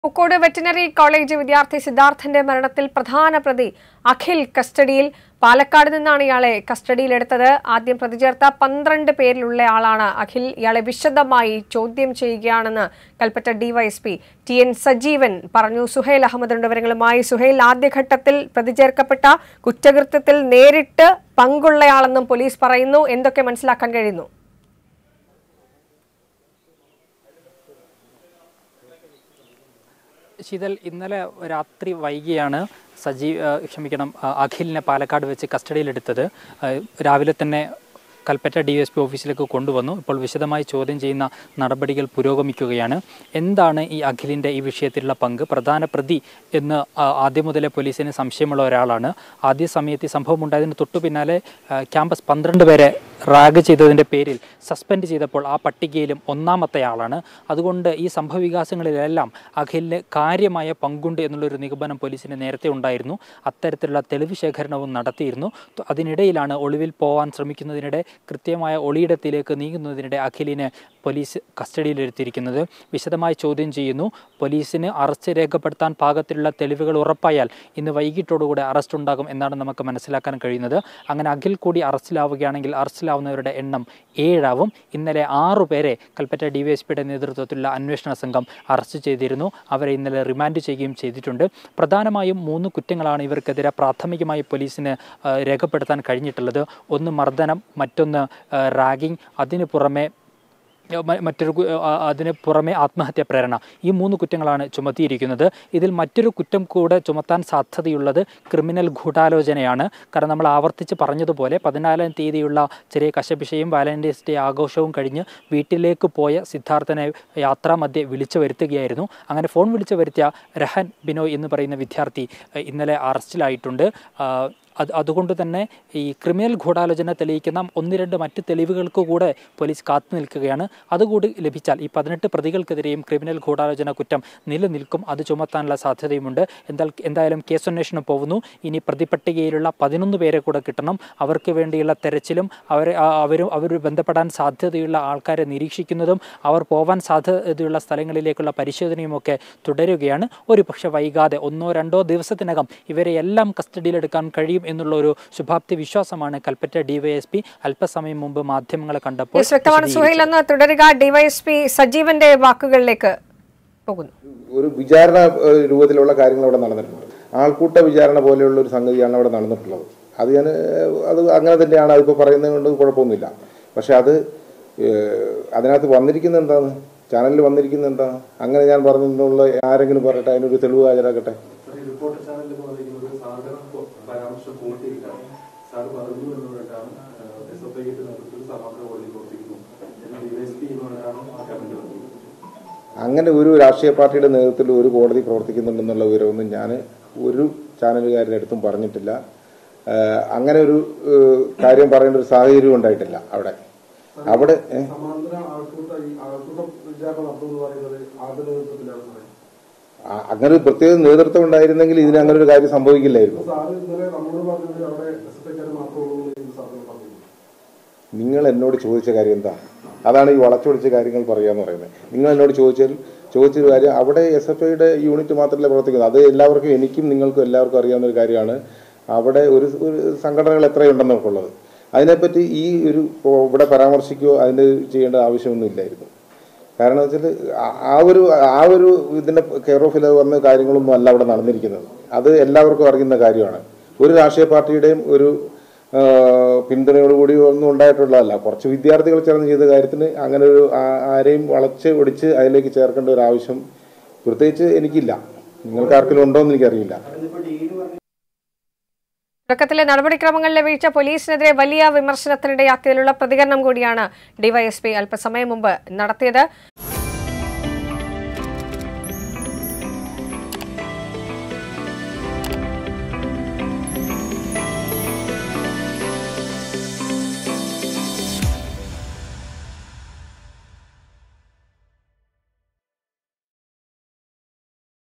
Pookode veterinary college വിദ്യാർത്ഥി സിദ്ധാർത്ഥന്റെ മരണത്തിൽ പ്രധാന പ്രതി അഖിൽ കസ്റ്റഡിയിൽ പാലക്കാട് നിന്നാണ് ഇയാളെ കസ്റ്റഡിയിലെടുത്തത് ആദ്യം പ്രതി ചേർത്ത പന്ത്രണ്ട് പേരിലുള്ള ആളാണ് അഖിൽ ഇയാളെ വിശദമായി ചോദ്യം ചെയ്യുകയാണെന്ന് Kalpetta DYSP T N Sajeevan പറഞ്ഞു സുഹൈൽ അഹമ്മദ് വിവരങ്ങളുമായി സുഹൈൽ ആദ്യഘട്ടത്തിൽ പ്രതി ചേർക്കപ്പെട്ട കുറ്റകൃത്യത്തിൽ നേരിട്ട് പങ്കുള്ളയാളെന്നും പോലീസ് പറയുന്നു എന്തൊക്കെ മനസ്സിലാക്കാൻ കഴിയുന്നു ശീതൽ ഇന്നലെ രാത്രി വൈകിയാണ് സജീ ആ, ക്ഷമിക്കണം ആ, അഖിലിനെ പാലക്കാട് വെച്ച് കസ്റ്റഡിയിലെടുത്തത് ആ, രാവിലെ തന്നെ കൽപ്പറ്റ ഡി എസ് പി ഓഫീസിലേക്ക് കൊണ്ടുവന്നു ഇപ്പോൾ വിശദമായി ചോദ്യം ചെയ്യുന്ന നടപടികൾ പുരോഗമിക്കുകയാണ് എന്താണ് ഈ അഖിലിൻ്റെ ഈ വിഷയത്തിലുള്ള പങ്ക് പ്രധാന പ്രതി എന്ന് ആ, ആദ്യം മുതലേ പോലീസിന് സംശയമുള്ള ഒരാളാണ് ആദ്യ സമയത്ത് ഈ സംഭവം ഉണ്ടായതിന് തൊട്ടു പിന്നാലെ ആ, ക്യാമ്പസ് പന്ത്രണ്ട് പേരെ റാഗ് ചെയ്തതിൻ്റെ പേരിൽ സസ്പെൻഡ് ചെയ്തപ്പോൾ ആ പട്ടികയിലും ഒന്നാമത്തെ ആളാണ് അതുകൊണ്ട് ഈ സംഭവവികാസങ്ങളിലെല്ലാം അഖിലിന് കാര്യമായ പങ്കുണ്ട് എന്നുള്ളൊരു നിഗമനം പോലീസിന് നേരത്തെ ഉണ്ടായിരുന്നു അത്തരത്തിലുള്ള തെളിവ് ശേഖരണവും നടത്തിയിരുന്നു ത- അതിനിടയിലാണ് ഒളിവിൽ പോകാൻ ശ്രമിക്കുന്നതിനിടെ കൃത്യമായ ഒളിയിടത്തിലേക്ക് നീങ്ങുന്നതിനിടെ അഖിലിനെ പോലീസ് കസ്റ്റഡിയിലെടുത്തിരിക്കുന്നത് വിശദമായി ചോദ്യം ചെയ്യുന്നു പോലീസിന് അറസ്റ്റ് രേഖപ്പെടുത്താൻ പാകത്തിലുള്ള തെളിവുകൾ ഉറപ്പായാൽ ഇന്ന് വൈകിട്ടോടുകൂടെ അറസ്റ്റ് ഉണ്ടാകും എന്നാണ് നമുക്ക് മനസ്സിലാക്കാൻ കഴിയുന്നത് അങ്ങനെ അഖിൽ കൂടി അറസ്റ്റിലാവുകയാണെങ്കിൽ അറസ്റ്റിലാവുന്നവരുടെ എണ്ണം ഏഴാവും ഇന്നലെ ആറു പേരെ കൽപ്പറ്റ ഡിവൈഎസ്പിയുടെ നേതൃത്വത്തിലുള്ള അന്വേഷണ സംഘം അറസ്റ്റ് ചെയ്തിരുന്നു അവരെ ഇന്നലെ റിമാൻഡ് ചെയ്യുകയും ചെയ്തിട്ടുണ്ട് പ്രധാനമായും മൂന്ന് കുറ്റങ്ങളാണ് ഇവർക്കെതിരെ പ്രാഥമികമായി പോലീസിന് ആ, രേഖപ്പെടുത്താൻ കഴിഞ്ഞിട്ടുള്ളത് ഒന്ന് മർദ്ദനം മറ്റൊന്ന് റാഗിംഗ് അതിനു പുറമെ മ- മറ്റൊരു കു- ആ- അതിന് പുറമെ ആത്മഹത്യാ പ്രേരണ ഈ മൂന്ന് കുറ്റങ്ങളാണ് ചുമത്തിയിരിക്കുന്നത് ഇതിൽ മറ്റൊരു കുറ്റം കൂടെ ചുമത്താൻ സാധ്യതയുള്ളത് ക്രിമിനൽ ഗൂഢാലോചനയാണ് കാരണം നമ്മൾ ആവർത്തിച്ച് പറഞ്ഞതുപോലെ പതിനാലാം തീയതിയുള്ള ചെറിയ കശപിശയും വാലന്റൈൻസ് ഡേ ആഘോഷവും കഴിഞ്ഞ് വീട്ടിലേക്ക് പോയ സിദ്ധാർത്ഥനെ യാത്രാമധ്യേ വിളിച്ചു വരുത്തുകയായിരുന്നു അങ്ങനെ ഫോൺ വിളിച്ചു വരുത്തിയ രഹൻ ബിനോയ് എന്ന് പറയുന്ന വിദ്യാർത്ഥി ഏഹ്, ഇന്നലെ അറസ്റ്റിലായിട്ടുണ്ട് ആ, അത് അതുകൊണ്ട് തന്നെ ഈ ക്രിമിനൽ ഗൂഢാലോചന തെളിയിക്കുന്ന ഒന്ന് രണ്ട് മറ്റ് തെളിവുകൾക്ക് കൂടെ പോലീസ് കാത്തു നിൽക്കുകയാണ് അതുകൂടി ലഭിച്ചാൽ ഈ പതിനെട്ട് പ്രതികൾക്കെതിരെയും ക്രിമിനൽ ഗൂഢാലോചന കുറ്റം നിലനിൽക്കും അത് ചുമത്താനുള്ള സാധ്യതയുമുണ്ട് എന്താ എന്തായാലും കേസന്വേഷണം പോകുന്നു ഇനി പ്രതിപട്ടികയിലുള്ള പതിനൊന്ന് പേരെ കൂടെ കിട്ടണം അവർക്ക് വേണ്ടിയുള്ള തെരച്ചിലും അവരെ ആ- അവരും അവർ ബന്ധപ്പെടാൻ സാധ്യതയുള്ള ആൾക്കാരെ നിരീക്ഷിക്കുന്നതും അവർ പോവാൻ സാധ്യതയുള്ള സ്ഥലങ്ങളിലേക്കുള്ള പരിശോധനയുമൊക്കെ തുടരുകയാണ് ഒരു പക്ഷെ വൈകാതെ ഒന്നോ രണ്ടോ ദിവസത്തിനകം ഇവരെ എല്ലാം കസ്റ്റഡിയിലെടുക്കാൻ കഴിയും എന്നുള്ള ഒരു ശുഭാപ്തി വിശ്വാസമാണ് കൽപ്പറ്റ ഡിവൈഎസ്പി അല്പസമയം മുമ്പ് മാധ്യമങ്ങളെ കണ്ടപ്പോൾ യെസ്, വ്യക്തമാണ് വിശദീകരിച്ചത്. സുഹൈൽ എന്ന് തുടരുക ഡിവൈഎസ്പി സജീവന്റെ വാക്കുകളിലേക്ക് പോകുന്നു ഒരു വിചാരണ ഏഹ്, രൂപത്തിലുള്ള കാര്യങ്ങൾ അവിടെ നടന്നിട്ടുണ്ട് ആൾക്കൂട്ട വിചാരണ പോലെയുള്ള ഒരു സംഗതിയാണ് അവിടെ നടന്നിട്ടുള്ളത് അത് ഞാൻ ഏഹ്, അത് അങ്ങനെ തന്നെയാണ് അതിപ്പോൾ പറയുന്നത് കൊണ്ട് കുഴപ്പമൊന്നുമില്ല പക്ഷെ അത് ഏഹ്, അതിനകത്ത് വന്നിരിക്കുന്നത് എന്താണ് ചാനലിൽ വന്നിരിക്കുന്നത് എന്താണ് അങ്ങനെ ഞാൻ പറഞ്ഞെന്നുള്ള ആരെങ്കിലും പറയട്ടെ അതിനൊരു തെളിവ് ഹാജരാക്കട്ടെ ഈ റിപ്പോർട്ടർ ചാനലിൽ വന്നിരിക്കുന്നത് സാറിന്റെ പരാമർശം പൂർത്തിയിട്ടാണ് സാർ പറഞ്ഞു എന്നുകൊണ്ടാണ് എസ് എഫ് ഐയുടെ നേതൃത്വത്തിൽ സമാന്തര കോടതി പ്രവർത്തിക്കുന്നു എന്ന് ഡിവൈഎസ്പി എന്നുകൊണ്ടാണ് ആ കമന്റ് വന്നത് അങ്ങനെ ഒരു രാഷ്ട്രീയ പാർട്ടിയുടെ നേതൃത്വത്തിൽ ഒരു കോടതി പ്രവർത്തിക്കുന്നുണ്ടെന്നുള്ള വിവരമൊന്നും ഞാൻ ഒരു ചാനലുകാരുടെ അടുത്തും പറഞ്ഞിട്ടില്ല ഏഹ്, അങ്ങനെ ഒരു ഏഹ്, കാര്യം പറയേണ്ട ഒരു സാഹചര്യം ഉണ്ടായിട്ടില്ല അവിടെ അവിടെ ഏഹ്, സമാന്തര ആൾക്കൂട്ട ഈ ആൾക്കൂട്ട വിചാരണ നടത്തുമെന്ന് പറയുന്നത് ആരുടെ നേതൃത്വത്തിലാണ് പറയുന്നത് ആ- അങ്ങനെ ഒരു പ്രത്യേക നേതൃത്വം ഉണ്ടായിരുന്നെങ്കിൽ ഇതിന് അങ്ങനെ ഒരു കാര്യം സംഭവിക്കില്ലായിരുന്നു സാറ് ഇന്നലെ നമ്മളോട് പറഞ്ഞത് അവിടെ എസ് എഫ് ഐക്കാർ മാത്രമേ ഉള്ളൂ എന്ന് സാറിന് പറഞ്ഞു നിങ്ങൾ എന്നോട് ചോദിച്ച കാര്യം എന്താ അതാണ് ഈ വളച്ചൊടിച്ച കാര്യങ്ങൾ പറയാന്ന് പറയുന്നത് നിങ്ങൾ എന്നോട് ചോദിച്ചാൽ ചോദിച്ചൊരു കാര്യം അവിടെ എസ് എഫ് ഐയുടെ യൂണിറ്റ് മാത്രമല്ല പ്രവർത്തിക്കുന്നത് അത് എല്ലാവർക്കും എനിക്കും നിങ്ങൾക്കും എല്ലാവർക്കും അറിയാവുന്ന ഒരു കാര്യമാണ് അവിടെ ഒരു ഒരു സംഘടനകൾ എത്രയുണ്ടെന്നൊക്കെയുള്ളത് അതിനെപ്പറ്റി ഈ ഒരു ഇപ്പോ ഇവിടെ പരാമർശിക്കുകയോ അതിന് ചെയ്യേണ്ട ആവശ്യമൊന്നും ഇല്ലായിരുന്നു കാരണം വെച്ചാൽ ആ ഒരു ആ ഒരു ഇതിന്റെ കെയർ ഓഫിൽ വന്ന കാര്യങ്ങളൊന്നും അല്ല അവിടെ നടന്നിരിക്കുന്നത് അത് എല്ലാവർക്കും അറിയുന്ന കാര്യമാണ് ഒരു രാഷ്ട്രീയ പാർട്ടിയുടെയും ഒരു ആ, പിന്തുണയോടുകൂടി ഒന്നും ഉണ്ടായിട്ടുള്ളതല്ല കുറച്ച് വിദ്യാർത്ഥികൾ ചേർന്ന് ചെയ്ത കാര്യത്തിന് അങ്ങനെ ഒരു ആ- ആരെയും വളച്ച് ഒടിച്ച് അതിലേക്ക് ചേർക്കേണ്ട ഒരു ആവശ്യം പ്രത്യേകിച്ച് എനിക്കില്ല നിങ്ങൾക്ക് ആർക്കെങ്കിലും ഉണ്ടോ എന്ന് എനിക്കറിയില്ല തുടക്കത്തിലെ നടപടിക്രമങ്ങളിലെ വീഴ്ച പോലീസിനെതിരെ വലിയ വിമർശനത്തിനിടയാക്കിയതിലുള്ള പ്രതികരണം കൂടിയാണ് ഡിവൈഎസ്പി അല്പസമയം മുമ്പ് നടത്തിയത്